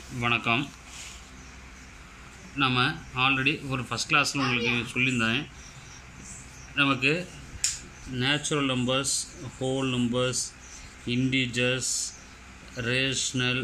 வணக்கம் நம்ம ஆல்ரெடி ஒரு ஃபஸ்ட் கிளாஸில் உங்களுக்கு சொல்லியிருந்தேன் நமக்கு natural numbers whole numbers integers rational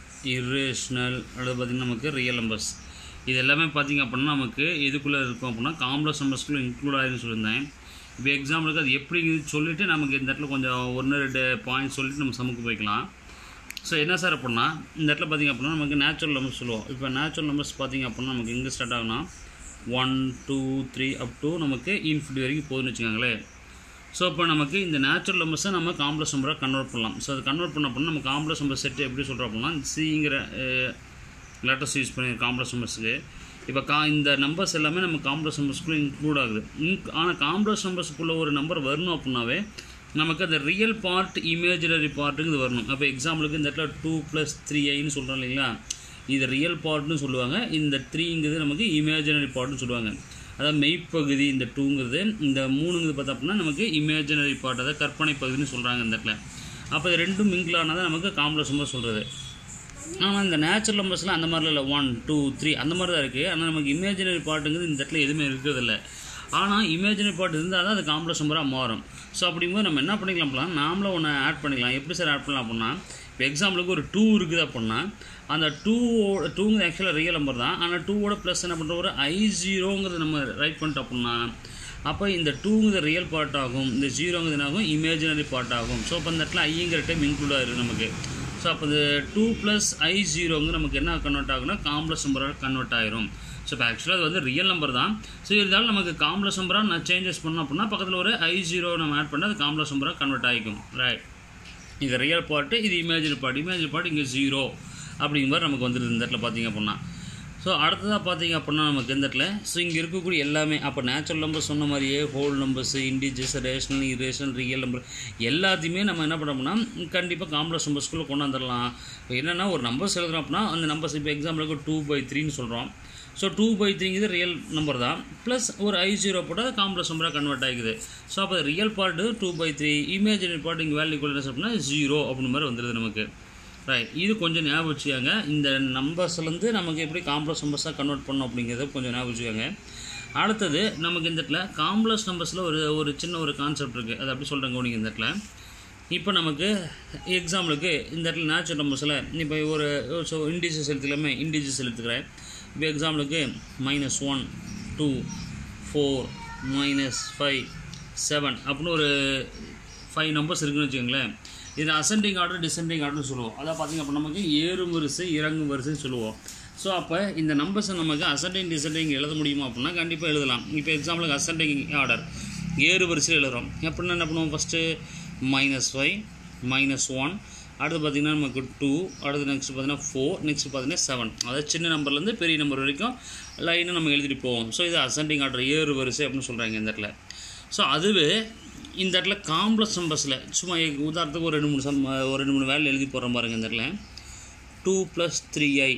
irrational அடுத்து பார்த்திங்கன்னா நமக்கு ரியல் நம்பர்ஸ் இது எல்லாமே பார்த்திங்க அப்படின்னா நமக்கு எதுக்குள்ளே இருக்கும் அப்படின்னா காம்ப்ளெக்ஸ் நம்பர்ஸ்குள்ளே இன்க்ளூட் ஆகிருன்னு சொல்லியிருந்தேன் இப்போ எக்ஸாம்பிளுக்கு அது எப்படி சொல்லிவிட்டு நமக்கு இந்த இடத்துல கொஞ்சம் ஒன்று ரெண்டு பாயிண்ட் சொல்லிட்டு நம்ம சமுக்கு போய்க்கலாம் ஸோ என்ன சார் அப்படின்னா இந்த இடத்துல பார்த்திங்க அப்படின்னா நமக்கு நேச்சுரல் நம்பர்ஸ் சொல்லுவோம் இப்போ நேச்சுரல் நம்பர்ஸ் பார்த்திங்க அப்படின்னா நமக்கு எங்கே ஸ்டார்ட் ஆகுனா one two three up to நமக்கு இன்ஃபினிட்டி வரைக்கும் போகுதுன்னு வச்சுக்கோங்களேன் ஸோ இப்போ நமக்கு இந்த நேச்சுரல் நம்பர்ஸை நம்ம காம்ப்ளெக்ஸ் நம்பராக கன்வெர்ட் பண்ணலாம் ஸோ அது கன்வெர்ட் பண்ண அப்படின்னா நம்ம காம்ப்ளெக்ஸ் நம்பர் செட் எப்படி சொல்கிறோம் அப்படின்னா சிங்கிற லெட்டர்ஸ் யூஸ் பண்ணி காம்ப்ளெக்ஸ் நம்பர்ஸுக்கு இப்போ கா இந்த நம்பர்ஸ் எல்லாமே நம்ம காம்ப்ளெக்ஸ் நம்பர்ஸ்க்குள்ளே இன்க்ளூட் ஆகுது இன்க் ஆனால் காம்ப்ளெக்ஸ் நம்பர்ஸ்க்குள்ளே ஒரு நம்பர் வரணும் அப்படின்னாவே நமக்கு அந்த ரியல் பார்ட் இமேஜினரி பார்ட்டுங்கிறது வரணும் அப்போ எக்ஸாம்பிளுக்கு இந்த இடத்துல டூ ப்ளஸ் த்ரீ ஐன்னு சொல்கிறோம் இல்லைங்களா இது ரியல் பார்ட்னு சொல்லுவாங்க இந்த த்ரீங்கிறது நமக்கு இமேஜினரி பார்ட்னு சொல்லுவாங்க அதாவது மெய்ப்பகுதி இந்த டூங்கிறது இந்த மூணுங்கிறது பார்த்தா அப்படின்னா நமக்கு இமேஜினரி பார்ட் அதாவது கற்பனை பகுதின்னு சொல்கிறாங்க இந்த இடத்துல அப்போ இது ரெண்டும் மிங்கிள் ஆனால் நமக்கு காம்ப்ளெக்ஸ் நம்பர் சொல்கிறது ஆனால் இந்த நேச்சுரல் நம்பர்ஸ்லாம் அந்த மாதிரிலாம் இல்லை ஒன் டூ த்ரீ அந்த மாதிரி தான் இருக்குது ஆனால் நமக்கு இமேஜினரி பார்ட்டுங்கிறது இந்த இடத்துல எதுவுமே இருக்கிறதில்ல ஆனால் இமேஜினரி பார்ட் இருந்தால் தான் அது காம்ப்ளெக்ஸ் நம்பராக மாறும் ஸோ அப்படிங்கும்போது நம்ம என்ன பண்ணிக்கலாம் அப்படின்னா நாமளும் ஒன்று ஆட் பண்ணிக்கலாம் எப்படி சார் ஆட் பண்ணலாம் அப்படின்னா இப்போ எக்ஸாம்பிளுக்கு ஒரு டூ இருக்குது அப்படின்னா அந்த டூ டூங்கிறது ஆக்சுவலாக ரியல் நம்பர் தான் ஆனால் டூவோட ப்ளஸ் என்ன பண்ணுற ஒரு ஐ ஜீரோங்கிறது நம்ம ரைட் பண்ணிட்டோம் அப்படின்னா அப்போ இந்த டூங்கிறது ரியல் பார்ட் ஆகும் இந்த ஜீரோங்கிறது என்ன ஆகும் இமேஜினரி பார்ட் ஆகும் ஸோ அப்போ அந்த இடத்துல ஐங்கிற டைம் இன்க்ளூட் ஆயிருக்கு நமக்கு ஸோ அப்போ இது டூ ப்ளஸ் ஐ ஜீரோங்க நமக்கு என்ன கன்வெர்ட் ஆகும்னா காம்ப்ளெக்ஸ் நம்பராக கன்வெர்ட் ஆயிரும் ஸோ இப்போ ஆக்சுவலாக அது வந்து ரியல் நம்பர் தான் ஸோ இருந்தாலும் நமக்கு காம்ப்ளெக்ஸ் நம்பராக நான் சேஞ்சஸ் பண்ணோம் அப்படின்னா பக்கத்தில் ஒரு ஐ ஜீரோ நம்ம ஆட் பண்ணால் அது காம்ப்ளெக்ஸ் நம்பராக கன்வெர்ட் ஆகிக்கும் ரைட் இது ரியல் பார்ட்டு இது இமேஜினரி பார்ட் இமேஜினரி பார்ட் இங்கே ஜீரோ அப்படிங்கிற மாதிரி நமக்கு வந்துடுது இந்த இடத்துல பார்த்தீங்க அப்படின்னா ஸோ அடுத்ததாக பார்த்தீங்க அப்படின்னா நமக்கு இந்த இடத்துல ஸோ இங்கே இருக்கக்கூடிய எல்லாமே அப்போ நேச்சுரல் நம்பர் சொன்ன மாதிரியே whole numbers integers rational irrational real number எல்லாத்தையுமே நம்ம என்ன பண்ணோம்னா கண்டிப்பாக காம்ப்ளெக்ஸ் நம்பர்ஸ்குள்ளே கொண்டாந்துடலாம் இப்போ என்னென்னா ஒரு நம்பர்ஸ் எழுதுறோம் அப்படின்னா அந்த நம்பர்ஸ் இப்போ எக்ஸாம்பிளுக்கு டூ பை த்ரீன்னு சொல்கிறோம் ஸோ டூ பை த்ரீங்கிறது ரியல் நம்பர் தான் ப்ளஸ் ஒரு ஐ ஜீரோ போட்டால் காம்ப்ளெக்ஸ் நம்பராக கன்வெர்ட் ஆகிக்குது ஸோ அப்போ real part two by three imaginary part இங்கே வேல்யூ கொள்ள அப்படின்னா ஜீரோ அப்படின்னு மாதிரி வந்துடுது நமக்கு ரைட் இது கொஞ்சம் ஞாபகம் வச்சுக்காங்க இந்த நம்பர்ஸ்லேருந்து நமக்கு எப்படி காம்ப்ளெக்ஸ் நம்பர்ஸாக கன்வெர்ட் பண்ணோம் அப்படிங்கிறத கொஞ்சம் ஞாபகம் வச்சுக்கோங்க அடுத்தது நமக்கு இந்த இடத்துல காம்ப்ளெக்ஸ் நம்பர்ஸில் ஒரு ஒரு சின்ன ஒரு கான்செப்ட் இருக்குது அது அப்படி சொல்கிறேங்க நீங்கள் இந்த இடத்துல இப்போ நமக்கு எக்ஸாம்பிளுக்கு இந்த இடத்துல நேச்சுரல் நம்பர்ஸில் இப்போ ஒரு ஸோ இண்டிஜஸ் எடுத்துக்கலாமே இண்டிஜஸ் எடுத்துக்கிறேன் இப்போ எக்ஸாம்பிளுக்கு minus one two four minus five seven அப்படின்னு ஒரு ஃபைவ் நம்பர்ஸ் இருக்குன்னு வச்சுக்கோங்களேன் இது அசெண்டிங் ஆர்டர் டிசெண்டிங் ஆர்டர்னு சொல்லுவோம் அதான் பார்த்திங்க அப்போ நமக்கு ஏறும் வரிசை இறங்கும் வரிசைன்னு சொல்லுவோம் ஸோ அப்போ இந்த நம்பர்ஸை நமக்கு அசெண்டிங் டிசெண்டிங் எழுத முடியுமா அப்படின்னா கண்டிப்பாக எழுதலாம் இப்போ எக்ஸாம்பிளுக்கு அசெண்டிங் ஆர்டர் ஏறு வரிசையில் எழுதுகிறோம் எப்படின்னா என்ன பண்ணுவோம் first minus five minus one அடுத்து பார்த்திங்கன்னா நமக்கு டூ அடுத்து நெக்ஸ்ட் பார்த்தீங்கன்னா ஃபோர் நெக்ஸ்ட் பார்த்தீங்கன்னா செவன் அதாவது சின்ன நம்பர்லேருந்து பெரிய நம்பர் வரைக்கும் லைனை நம்ம எழுதிட்டு போவோம் ஸோ இது அசெண்டிங் ஆர்டர் ஏறு வரிசை அப்படின்னு சொல்கிறாங்க இந்த இடத்துல ஸோ அதுவே இந்த இடத்துல காம்ப்ளெக்ஸ் நம்பர்ஸில் சும்மா உதாரணத்துக்கு ஒரு ரெண்டு மூணு சம் ஒரு ரெண்டு மூணு வேலை எழுதி போடுற பாருங்க இந்த இடத்துல two plus three i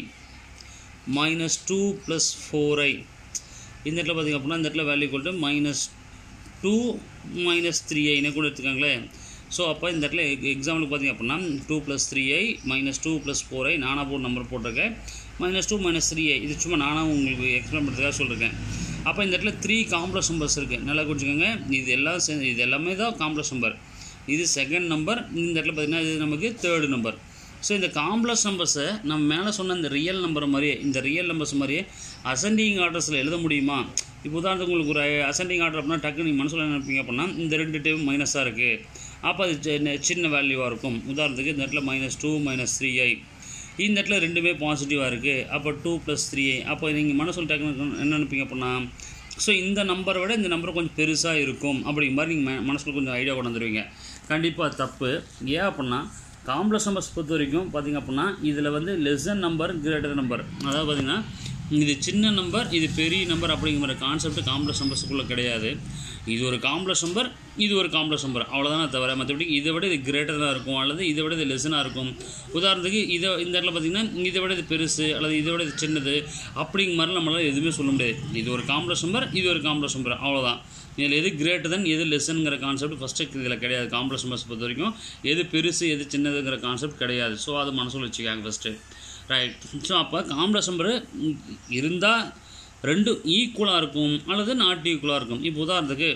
minus two plus four i இந்த இடத்துல பார்த்திங்க அப்படின்னா இந்த இடத்துல வேல்யூ கொண்டு மைனஸ் டூ மைனஸ் த்ரீ ஐன்னு கூட எடுத்துக்காங்களேன் ஸோ அப்போ இந்த இடத்துல எக்ஸாம்பிளுக்கு பார்த்திங்க அப்படின்னா two plus three i minus two plus four i நானாக போட்டு நம்பர் போட்டிருக்கேன் minus two minus three i இது சும்மா நானாக உங்களுக்கு எக்ஸ்பிளைன் பண்ணுறதுக்காக சொல்லியிருக்கேன் அப்போ இந்த இடத்துல த்ரீ காம்ப்ளெக்ஸ் நம்பர்ஸ் இருக்குது நல்லா குறிச்சிக்கோங்க இது எல்லாம் சேர்ந்து இது எல்லாமே தான் காம்ப்ளெக்ஸ் நம்பர் இது செகண்ட் நம்பர் இந்த இடத்துல பார்த்திங்கன்னா இது நமக்கு தேர்டு நம்பர் ஸோ இந்த காம்ப்ளெக்ஸ் நம்பர்ஸை நம்ம மேலே சொன்ன இந்த ரியல் நம்பர் மாதிரியே இந்த ரியல் நம்பர்ஸ் மாதிரியே அசெண்டிங் ஆர்டர்ஸில் எழுத முடியுமா இப்போ உதாரணத்துக்கு உங்களுக்கு ஒரு அசெண்டிங் ஆர்டர் அப்படின்னா டக்கு நீங்கள் மனசில் நினைப்பீங்க அப்படின்னா இந்த ரெண்டு டைம் மைனஸாக இருக்குது அப்போ அது சின்ன சின்ன வேல்யூவாக இருக்கும் உதாரணத்துக்கு இந்த இடத்துல minus two minus three i இந்த இடத்துல ரெண்டுமே பாசிட்டிவாக இருக்குது அப்போ டூ ப்ளஸ் த்ரீ ஐ அப்போ நீங்கள் மனசில் டக்கு என்ன நினைப்பீங்க அப்படின்னா ஸோ இந்த நம்பரை விட இந்த நம்பர் கொஞ்சம் பெருசாக இருக்கும் அப்படிங்கிற மாதிரி நீங்கள் மனசில் கொஞ்சம் ஐடியா கொண்டு வந்துடுவீங்க கண்டிப்பாக தப்பு ஏன் அப்படின்னா காம்ப்ளெக்ஸ் நம்பர்ஸ் பொறுத்த வரைக்கும் பார்த்திங்க அப்படின்னா இதில் வந்து லெசன் நம்பர் கிரேட்டர் நம்பர் அதாவது பார்த்திங்கன்னா இது சின்ன நம்பர் இது பெரிய நம்பர் அப்படிங்கிற மாதிரி கான்செப்ட் காம்ப்ளெக்ஸ் நம்பர்ஸுக்குள்ளே கிடையாது இது ஒரு காம்ப்ளெக்ஸ் நம்பர் இது ஒரு காம்ப்ளெக்ஸ் நம்பர் அவ்வளோதானே தவிர மற்றபடி இதை விட இது கிரேட்டராக இருக்கும் அல்லது இதை விட இது லெசனாக இருக்கும் உதாரணத்துக்கு இதை இந்த இடத்துல பார்த்திங்கன்னா இதை விட இது பெருசு அல்லது இதை விட இது சின்னது அப்படிங்கிற மாதிரி நம்மளால் எதுவுமே சொல்ல முடியாது இது ஒரு காம்ப்ளெக்ஸ் நம்பர் இது ஒரு காம்ப்ளெக்ஸ் நம்பர் அவ்வளோதான் இதில் எது கிரேட்டர் தென் எது லெசனுங்கிற கான்செப்ட் ஃபஸ்ட்டு இதில் கிடையாது காம்ப்ளெக்ஸ் நம்பர்ஸ் பொறுத்த வரைக்கும் எது பெருசு எது சின்னதுங்கிற கான்செப்ட் கிடையாது ஸோ அது மனசில் வச்சுக்காங்க ஃபஸ்ட்டு ரைட் ஸோ அப்போ காம்ப்ளெக்ஸ் நம்பர் இருந்தால் ரெண்டு ஈக்குவலாக இருக்கும் அல்லது நாட் ஈக்குவலாக இருக்கும் இப்போ உதாரணத்துக்கு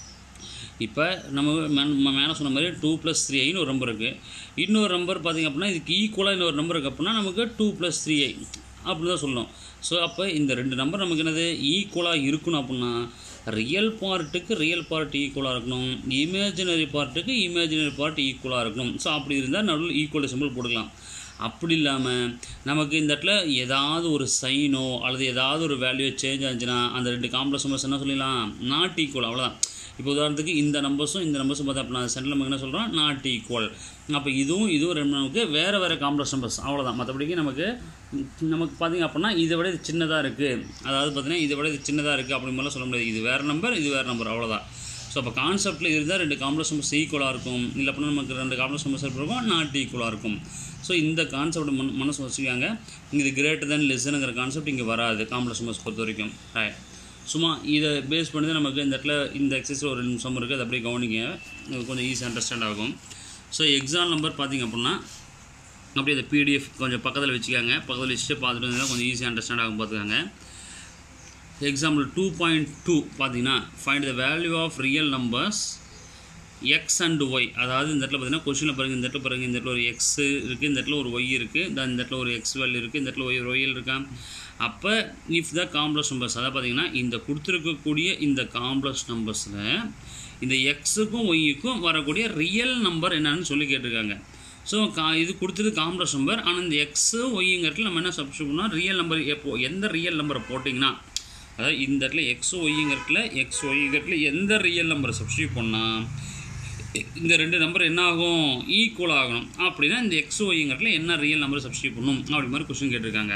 இப்போ நம்ம மே- மேலே சொன்ன மாதிரி டூ ப்ளஸ் த்ரீ ஐன்னு ஒரு நம்பர் இருக்குது இன்னொரு நம்பர் பார்த்திங்க அப்படின்னா இதுக்கு ஈக்குவலாக இன்னொரு நம்பர் இருக்குது அப்படின்னா நமக்கு டூ ப்ளஸ் த்ரீ ஐ அப்படி தான் சொல்லணும் ஸோ அப்போ இந்த ரெண்டு நம்பர் நமக்கு என்னது ஈக்குவலாக இருக்கணும் அப்படின்னா ரியல் பார்ட்டுக்கு ரியல் பார்ட் ஈக்குவலாக இருக்கணும் இமேஜினரி பார்ட்டுக்கு இமேஜினரி பார்ட் ஈக்குவலாக இருக்கணும் ஸோ அப்படி இருந்தால் நடுவில் ஈக்குவல் சிம்பிள் போட்டுக்கலாம் அப்படி இல்லாமல் நமக்கு இந்த இடத்துல ஏதாவது ஒரு சைனோ அல்லது ஏதாவது ஒரு வேல்யூ சேஞ்ச் ஆச்சுன்னா அந்த ரெண்டு காம்ப்ளெக்ஸ் நம்பர்ஸ் என்ன சொல்லிடலாம் நாட் ஈக்குவல் அவ்வளோதான் இப்போ உதாரணத்துக்கு இந்த நம்பர்ஸும் இந்த நம்பர்ஸும் பார்த்தா அப்படின்னா சென்டரில் நம்ம என்ன சொல்கிறோம் நாட் ஈக்குவல் அப்போ இதுவும் இதுவும் ரெண்டு நமக்கு வேறு வேறு காம்ப்ளெக்ஸ் நம்பர்ஸ் அவ்வளோதான் மற்றபடிக்கு நமக்கு நமக்கு பார்த்திங்க அப்படின்னா இதை விட இது சின்னதாக இருக்குது அதாவது பார்த்தீங்கன்னா இதை விட இது சின்னதாக இருக்குது அப்படி மாதிரிலாம் சொல்ல முடியாது இது வேறு நம்பர் இது வேறு நம்பர் அவ்வளோதான் ஸோ அப்போ கான்செப்ட்டில் இருந்தால் ரெண்டு காம்ப்ளெக்ஸ் நம்பர்ஸ் ஈக்குவலாக இருக்கும் இல்லை அப்படின்னா நமக்கு ரெண்டு காம்ப்ளெக்ஸ் நம்பர்ஸ் இருக்கும் நாட் ஈக்குவலாக இருக்கும் ஸோ இந்த கான்செப்ட் மன மனசு வச்சுக்காங்க இது கிரேட்டர் தென் லெஸ்ஸுங்கிற கான்செப்ட் இங்கே வராது காம்ப்ளெக்ஸ் நம்பர்ஸ் பொறுத்த வரைக்கும் ரைட் சும்மா இதை பேஸ் பண்ணி தான் நமக்கு இந்த இடத்துல இந்த எக்ஸசைஸ் ஒரு நிமிஷம் இருக்குது அது அப்படியே கவனிங்க இது கொஞ்சம் ஈஸியாக அண்டர்ஸ்டாண்ட் ஆகும் ஸோ எக்ஸாம் நம்பர் பார்த்திங்க அப்படின்னா அப்படியே இந்த பிடிஎஃப் கொஞ்சம் பக்கத்தில் வச்சுக்காங்க பக்கத்தில் வச்சுட்டு பார்த்துட்டு வந்தீங்கன்னா கொஞ்சம் ஈஸியாக அண்டர்ஸ்டாண்ட் ஆகும் பார்த்துக்காங்க எக்ஸாம்பிள் டூ பாயிண்ட் டூ பார்த்தீங்கன்னா find the value of real numbers x and y அதாவது இந்த இடத்துல பார்த்தீங்கன்னா கொஷினில் பாருங்கள் இந்த இடத்துல பாருங்கள் இந்த இடத்துல ஒரு எக்ஸ் இருக்குது இந்த இடத்துல ஒரு ஒய் இருக்குது இந்த இந்த இடத்துல ஒரு எக்ஸ் வேல்யூ இருக்குது இந்த இடத்துல ஒய் ஒய்யில் இருக்கா அப்போ இஃப் த காம்ப்ளெக்ஸ் நம்பர்ஸ் அதாவது பார்த்தீங்கன்னா இந்த கொடுத்துருக்கக்கூடிய இந்த காம்ப்ளெக்ஸ் நம்பர்ஸில் இந்த எக்ஸுக்கும் ஒய்யுக்கும் வரக்கூடிய ரியல் நம்பர் என்னன்னு சொல்லி கேட்டிருக்காங்க ஸோ கா இது கொடுத்தது காம்ப்ளெக்ஸ் நம்பர் ஆனால் இந்த எக்ஸு ஒய்ங்கிறதுல நம்ம என்ன சப்ஸ்டியூட் பண்ணால் ரியல் நம்பர் எப்போ எந்த ரியல் நம்பரை போட்டிங்கன்னா அதாவது இந்த இடத்துல எக்ஸ் ஒய்ங்கிறதுல எக்ஸ் ஒய்ங்கிறதுல எந்த ரியல் நம்பரை சப்ஸ்டியூட் பண்ணால் இந்த ரெண்டு நம்பர் என்ன ஆகும் ஈக்குவல் ஆகணும் அப்படின்னா இந்த எக்ஸ் ஒய்ங்கிறதுல என்ன ரியல் நம்பரை சப்ஸ்டியூட் பண்ணும் அப்படி மாதிரி கொஸ்டின் கேட்டிருக்காங்க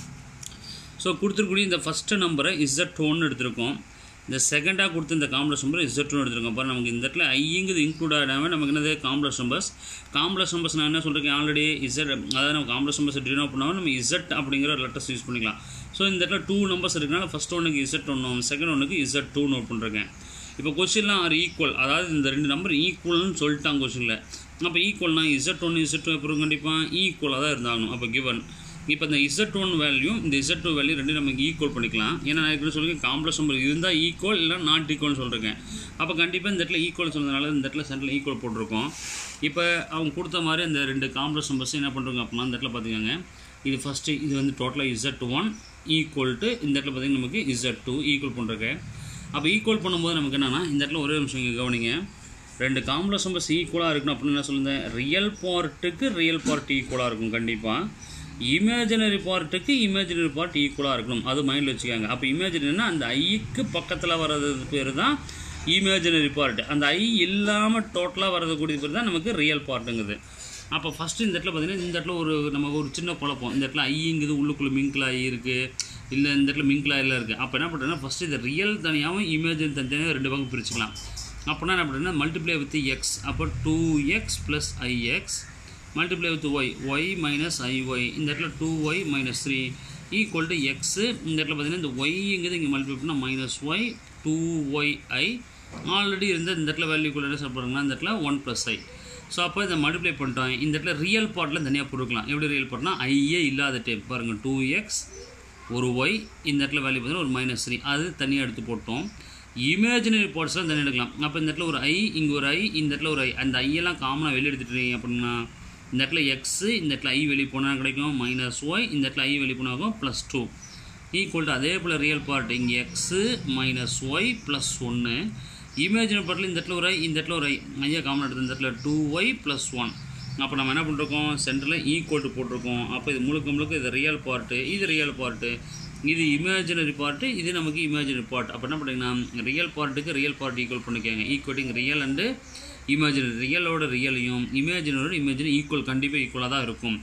ஸோ கொடுத்துருக்கூடிய இந்த ஃபஸ்ட்டு நம்பரை இசட் ஒன்று எடுத்திருக்கோம் இந்த செகண்டாக கொடுத்த இந்த காம்ப்ளெக்ஸ் நம்பர் இசட் ஒன்று எடுத்திருக்கோம் பாரு நமக்கு இந்த இடத்துல ஐங்கிறது இன்க்ளூட் ஆகாமல் நமக்கு என்னது காம்ப்ளெக்ஸ் நம்பர்ஸ் காம்ப்ளெக்ஸ் நம்பர்ஸ் நான் என்ன சொல்கிறேன் ஆல்ரெடி இசட் அதாவது நம்ம காம்ப்ளெக்ஸ் நம்பர்ஸ் டினோ பண்ணாமல் நம்ம இசட் அப்படிங்கிற லெட்டர்ஸ் யூஸ் பண்ணிக்கலாம் ஸோ இந்த இடத்துல டூ நம்பர்ஸ் இருக்குனால ஃபஸ்ட் ஒன்றுக்கு இசட் ஒன்று செகண்ட் ஒன்றுக்கு இசட் டூ நோட் பண்ணுறேன் இப்போ கொஸ்டின்லாம் ஆர் ஈக்குவல் அதாவது இந்த ரெண்டு நம்பர் ஈக்குவல்னு சொல்லிட்டாங்க கொஸ்டினில் அப்போ ஈக்குவல்னா இசட் ஒன்று இசட் டூ அப்புறம் கண்டிப்பாக ஈக்குவலாக தான் இருந்தாகணும் அப்போ கிவன் இப்போ இந்த இசட் ஒன் வேல்யூ இந்த இசட் டூ வேல்யூ ரெண்டு நமக்கு ஈக்குவல் பண்ணிக்கலாம் ஏன்னா நான் ஏற்கனவே சொல்லியிருக்கேன் காம்ப்ளெக்ஸ் நம்பர் இருந்தால் ஈக்குவல் இல்லை நாட் ஈக்குவல்னு சொல்லியிருக்கேன் அப்போ கண்டிப்பாக இந்த இடத்துல ஈக்குவல் சொன்னதுனால இந்த இடத்துல சென்டரில் ஈக்குவல் போட்டிருக்கோம் இப்போ அவங்க கொடுத்த மாதிரி அந்த ரெண்டு காம்ப்ளெக்ஸ் நம்பர்ஸ் என்ன பண்ணுறாங்க அப்படின்னா இந்த இடத்துல பார்த்துக்கோங்க இது ஃபஸ்ட்டு இது வந்து டோட்டலாக இசட் ஒன் ஈக்குவல் டு இந்த இடத்துல பார்த்தீங்கன்னா நமக்கு இசட் டூ ஈக்குவல் பண்ணுறேன் அப்போ ஈக்குவல் பண்ணும்போது நமக்கு என்னென்னா இந்த இடத்துல ஒரே நிமிஷம் இங்கே கவனிங்க ரெண்டு காம்ப்ளெக்ஸ் நம்பர்ஸ் ஈக்குவலாக இருக்கணும் அப்படின்னு என்ன சொல்லுங்கள் ரியல் பார்ட்டுக்கு ரியல் பார்ட் ஈக்குவலாக இருக்கும் கண்டிப்பாக இமேஜினரி பார்ட்டுக்கு இமேஜினரி பார்ட் ஈக்குவலாக இருக்கணும் அது மைண்டில் வச்சுக்காங்க அப்போ இமேஜினரினா அந்த ஐக்கு பக்கத்தில் வர்றது பேர் தான் இமேஜினரி பார்ட் அந்த ஐ இல்லாமல் டோட்டலாக வரதுக்கூடிய பேர் தான் நமக்கு ரியல் பார்ட்டுங்குது அப்போ ஃபஸ்ட்டு இந்த இடத்துல பார்த்தீங்கன்னா இந்த இடத்துல ஒரு நம்ம ஒரு சின்ன குழப்பம் இந்த இடத்துல ஐங்கிறது உள்ளுக்குள்ளே மிங்கிள் ஆகி இருக்குது இல்லை இந்த இடத்துல மிங்கிள் ஆகிலாம் இருக்குது அப்போ என்ன பண்ணுறேன்னா ஃபஸ்ட்டு இந்த ரியல் தனியாகவும் இமேஜின் தனியாக ரெண்டு பக்கம் பிரிச்சுக்கலாம் அப்போனா என்ன பண்ணுறேன்னா மல்டிப்ளை வித் எக்ஸ் அப்போ two x plus i x multiply with y y minus i y இந்த இடத்துல two y minus three equal to x இந்த இடத்துல பார்த்தீங்கன்னா இந்த ஒய்ங்கிறது இங்கே மல்டிப்ளை பண்ணால் minus y two y i already இருந்த இந்த இடத்துல வேல்யூ கூட என்ன சொல்கிறாங்கன்னா இந்த இடத்துல ஒன் ப்ளஸ் ஐ ஸோ அப்போ இதை மல்டிப்ளை பண்ணிட்டோம் இந்த இடத்துல ரியல் பார்ட்டில் தனியாக போட்டுக்கலாம் எப்படி ரியல் பார்ட்னா ஐயே இல்லாத டைப் பாருங்கள் டூ எக்ஸ் ஒரு ஒய் இந்த இடத்துல வேல்யூ பார்த்தீங்கன்னா ஒரு மைனஸ் த்ரீ அது தனியாக எடுத்து போட்டோம் இமேஜினரி பார்ட்ஸ்லாம் தனியாக எடுக்கலாம் அப்போ இந்த இடத்துல ஒரு ஐ இங்கே ஒரு ஐ இந்த இடத்துல ஒரு ஐ அந்த ஐயெல்லாம் காமனாக வெளியே எடுத்துட்டீங்க அப்படின்னா இந்த இடத்துல எக்ஸு இந்த இடத்துல ஐ வெளியே போனால் கிடைக்கும் மைனஸ் ஒய் இந்த இடத்துல ஐ வெளியே போனாகும் ப்ளஸ் டூ ஈக்குவல் டு அதே போல் ரியல் பார்ட் இங்கே எக்ஸு மைனஸ் ஒய் ப்ளஸ் ஒன்று இமேஜினரி பார்ட்டில் இந்த இடத்துல ஒரு ஐ இந்த இடத்துல ஒரு ஐ ஐயா காமன் எடுத்து இந்த இடத்துல டூ ஒய் ப்ளஸ் ஒன் அப்போ நம்ம என்ன பண்ணிருக்கோம் சென்டரில் ஈக்குவல் டு போட்டிருக்கோம் அப்போ இது முழுக்க முழுக்க இது ரியல் பார்ட்டு இது ரியல் பார்ட்டு இது இமேஜினரி பார்ட்டு இது நமக்கு இமேஜினரி பார்ட் அப்போ என்ன பண்ணுறீங்கன்னா ரியல் பார்ட்டுக்கு ரியல் பார்ட் ஈக்குவல் பண்ணிக்கோங்க ஈக்குவட்டிங் ரியல் அண்டு இமேஜினரி ரியலோட ரியலையும் இமேஜினரோட இமேஜினரி ஈக்குவல் கண்டிப்பாக ஈக்குவலாக தான் இருக்கும்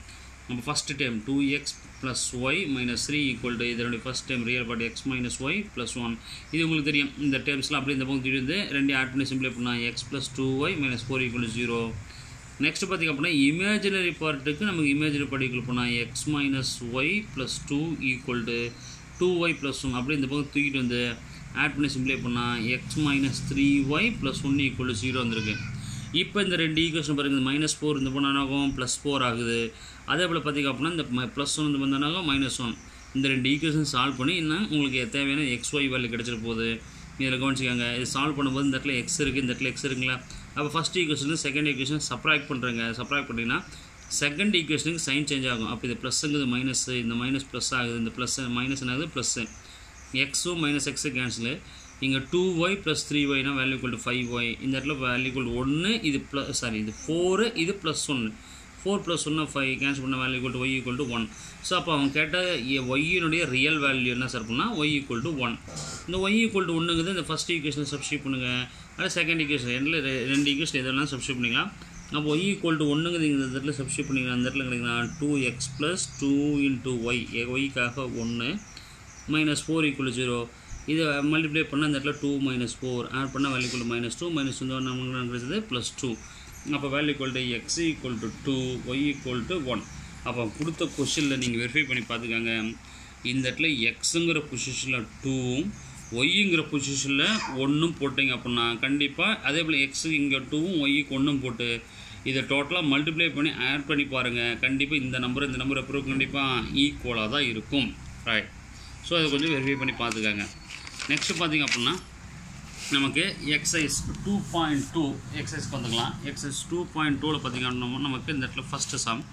நம்ம first time two x plus y minus three equal to இதனுடைய first time real part x minus y plus one இது உங்களுக்கு தெரியும் இந்த டேர்ம்ஸ்லாம் அப்படி இந்த பக்கம் தூக்கிட்டு வந்து ரெண்டு ஆட் பண்ணி சிம்பிளை பண்ணால் x plus two y minus four equal to zero next பார்த்திங்க அப்படின்னா இமேஜினரி பார்ட்டுக்கு நமக்கு இமேஜினரி பார்ட் ஈக்குவல் பண்ணால் x minus y plus two equal to two y plus one அப்படி இந்த பக்கம் தூக்கிட்டு வந்து ஆட் பண்ணி சிம்பிளை பண்ணால் x minus three y plus one equal to zero வந்திருக்கு இப்போ இந்த ரெண்டு ஈக்குவேஷன் பாருங்க இந்த மைனஸ் ஃபோர் இந்த பண்ணாகும் ப்ளஸ் ஃபோர் ஆகுது அதே போல் பார்த்திங்க அப்படின்னா இந்த ப்ளஸ் ஒன் இந்த பண்ணாகும் மைனஸ் ஒன் இந்த ரெண்டு ஈக்குவேஷன் சால்வ் பண்ணி இன்னும் உங்களுக்கு தேவையான எக்ஸ் ஒய் வேல்யூ கிடச்சிட்டு போகுது இதில் கவனிச்சிக்கோங்க இது சால்வ் பண்ணும்போது இந்த இடத்துல எக்ஸ் இருக்குது இந்த இடத்துல எக்ஸ் இருக்குங்களா அப்போ first equation second equation subtract பண்ணுறேங்க சப்ராக்ட் பண்ணிங்கன்னா செகண்ட் ஈக்குவேஷனுக்கு சைன் சேஞ்ச் ஆகும் அப்போ இது ப்ளஸ்ஸுங்கிறது மைனஸ் இந்த மைனஸ் ப்ளஸ் ஆகுது இந்த ப்ளஸ் மைனஸ் ஆகுது ப்ளஸ்ஸு எக்ஸும் மைனஸ் எக்ஸு கேன்சலு இங்கே டூ ஒய் ப்ளஸ் த்ரீ ஒய்னா value equal to five y இந்த இடத்துல வேல்யூ ஈக்குவல் ஒன்று இது ப்ளஸ் சாரி இது ஃபோரு இது ப்ளஸ் ஒன்று ஃபோர் ப்ளஸ் ஒன்று ஃபைவ் கேன்சல் பண்ண value equal to y equal to one so அப்போ அவன் கேட்ட ஒய்யினுடைய ரியல் வேல்யூ என்ன சார் பண்ணால் ஒய் ஈக்குவல் டு ஒன் இந்த ஒய் ஈக்குவல் டு ஒன்றுங்கிறது இந்த ஃபஸ்ட் ஈக்குவேஷன் சப்ஸ்டியூட் பண்ணுங்கள் அது செகண்ட் ஈக்குவேஷன் ரெண்டில் ரெண்டு ஈக்குவேஷன் எதெல்லாம் சப்ஸ்டியூட் பண்ணிக்கலாம் அப்போ ஒய் ஈக்குவல் டு ஒன்றுங்கிறது இந்த இடத்துல சப்ஸ்டியூட் பண்ணிக்கலாம் அந்த இடத்துல கிடைக்கலாம் two x plus two into y ஒய்க்காக ஒன்று மைனஸ் ஃபோர் ஈக்குவல் ஜீரோ இதை மல்டிப்ளை பண்ணால் அந்த இடத்துல டூ மைனஸ் ஃபோர் ஆட் பண்ணால் value equal minus two minus two நமக்கு கிடைச்சது ப்ளஸ் டூ அப்போ value equal to x equal to two y equal to one அப்போ கொடுத்த கொஷினில் நீங்கள் வெரிஃபை பண்ணி பார்த்துக்கோங்க இந்த இடத்துல எக்ஸுங்கிற பொசிஷனில் டூவும் ஒய்ங்கிற பொசிஷனில் ஒன்றும் போட்டிங்க அப்படின்னா கண்டிப்பாக அதே போல் எக்ஸு இங்கே டூவும் ஒய்க்கு ஒன்றும் போட்டு இதை டோட்டலாக மல்டிப்ளை பண்ணி ஆட் பண்ணி பாருங்கள் கண்டிப்பாக இந்த நம்பர் இந்த நம்பர் அப்புறம் கண்டிப்பாக ஈக்குவலாக தான் இருக்கும் ரைட் ஸோ அதை கொஞ்சம் வெரிஃபை பண்ணி பார்த்துக்கோங்க நெக்ஸ்ட்டு பார்த்திங்க அப்படின்னா நமக்கு exercise two point two exercise வந்துக்கலாம் எக்ஸைஸ் டூ பாயிண்ட் டூவில் பார்த்திங்கன்னா நமக்கு இந்த இடத்துல first sum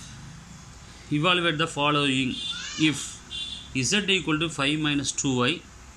evaluate the following if z equal to 5 minus 2y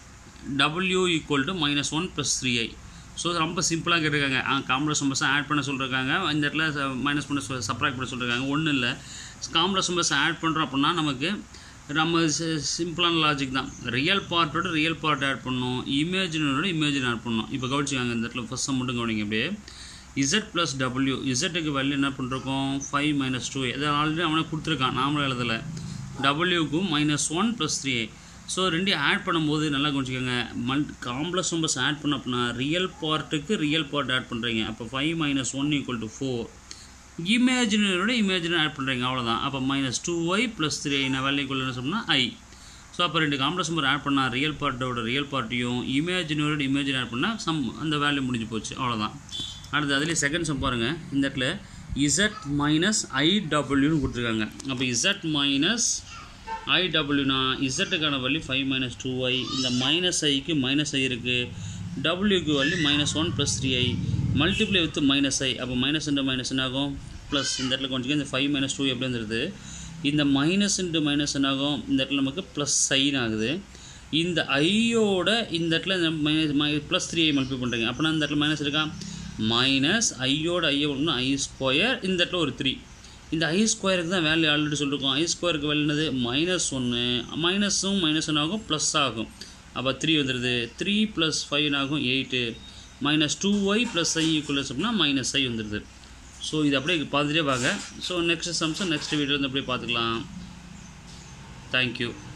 w equal to minus 1 plus 3i so ரொம்ப சிம்பிளாக கேட்டிருக்காங்க காம்ப்ளெக்ஸ் நம்பர்ஸ் ஆட் பண்ண சொல்லியிருக்காங்க இந்த இடத்துல மைனஸ் பண்ண சொல் சப்ராக்ட் பண்ண சொல்லியிருக்காங்க ஒன்றும் இல்லை காம்ப்ளெக்ஸ் நம்பர்ஸ் ஆட் பண்ணுறோம் அப்படின்னா நமக்கு நம்ம சிம்பிளான லாஜிக் தான் ரியல் பார்ட்டோட ரியல் பார்ட் ஆட் பண்ணணும் இமேஜினோட இமேஜின் ஆட் பண்ணணும் இப்போ கவனிச்சுக்காங்க இந்த இடத்துல ஃபஸ்ட் மட்டும் கவனிங்க அப்படியே இசட் ப்ளஸ் டபிள்யூ இசட்டுக்கு வேல்யூ என்ன பண்ணுறோம் ஃபைவ் மைனஸ் டூ இதை ஆல்ரெடி அவனை கொடுத்துருக்கான் நாமளும் எழுதலை டபிள்யூக்கும் minus one plus three so ரெண்டையும் ஆட் பண்ணும்போது நல்லா கொஞ்சிக்கோங்க மல் காம்ப்ளெக்ஸ் நம்பர்ஸ் ஆட் பண்ண அப்படின்னா ரியல் பார்ட்டுக்கு ரியல் பார்ட் ஆட் பண்ணுறீங்க அப்போ five minus one equal to four இமேஜினரியோட இமேஜினரி ஆட் பண்ணுறீங்க அவ்வளோதான் அப்போ minus two y plus three நான் வேல்யூ ஈக்குவல் என்ன சொன்னால் ஐ ஸோ அப்போ ரெண்டு காம்ப்ளெக்ஸ் நம்பர் ஆட் பண்ணால் ரியல் பார்ட்டோட ரியல் பார்ட்டியும் இமேஜினரியோட இமேஜின் ஆட் பண்ணால் சம் அந்த வேல்யூ முடிஞ்சு போச்சு அவ்வளோதான் அடுத்து அதுலேயே செகண்ட் சம் பாருங்கள் இந்த இடத்துல இசட் மைனஸ் ஐடபிள்யூன்னு கொடுத்துருக்காங்க அப்போ இசட் மைனஸ் ஐடபிள்யூனா இசட்டுக்கான value five minus two i இந்த மைனஸ் ஐக்கு மைனஸ் ஐ இருக்குது டபிள்யூக்கு value minus one plus three i multiply with minus i அப்போ மைனஸ் இன்ட்டு மைனஸ் என்ன ஆகும் ப்ளஸ் இந்த இடத்துல கொஞ்சம் இந்த ஃபைவ் மைனஸ் டூ எப்படி வந்துடுது இந்த மைனஸ் இன்ட்டு மைனஸ் என்ன ஆகும் இந்த இடத்துல நமக்கு ப்ளஸ் சைன் ஆகுது இந்த ஐயோட இந்த இடத்துல இந்த மைனஸ் மை ப்ளஸ் த்ரீ ஐ மல்டிப்ளை பண்ணுறீங்க அப்படின்னா இந்த இடத்துல மைனஸ் இருக்கா மைனஸ் ஐயோட ஐயை ஒன்று ஐ ஸ்கொயர் இந்த இடத்துல ஒரு த்ரீ இந்த ஐ ஸ்கொயருக்கு தான் வேல்யூ ஆல்ரெடி சொல்லியிருக்கோம் ஐ ஸ்கொயருக்கு வேல்யூ என்னது மைனஸ் ஒன்று மைனஸும் மைனஸ் ஒன்று ஆகும் ப்ளஸ் ஆகும் அப்போ த்ரீ வந்துடுது த்ரீ ப்ளஸ் ஃபைவ் ஆகும் eight minus two y plus i equals அப்படின்னா மைனஸ் ஐ வந்துடுது ஸோ இது அப்படியே பார்த்துட்டே வாங்க ஸோ நெக்ஸ்ட் சம்ஸை நெக்ஸ்ட் வீடியோ வந்து அப்படியே பார்த்துக்கலாம் தேங்க்யூ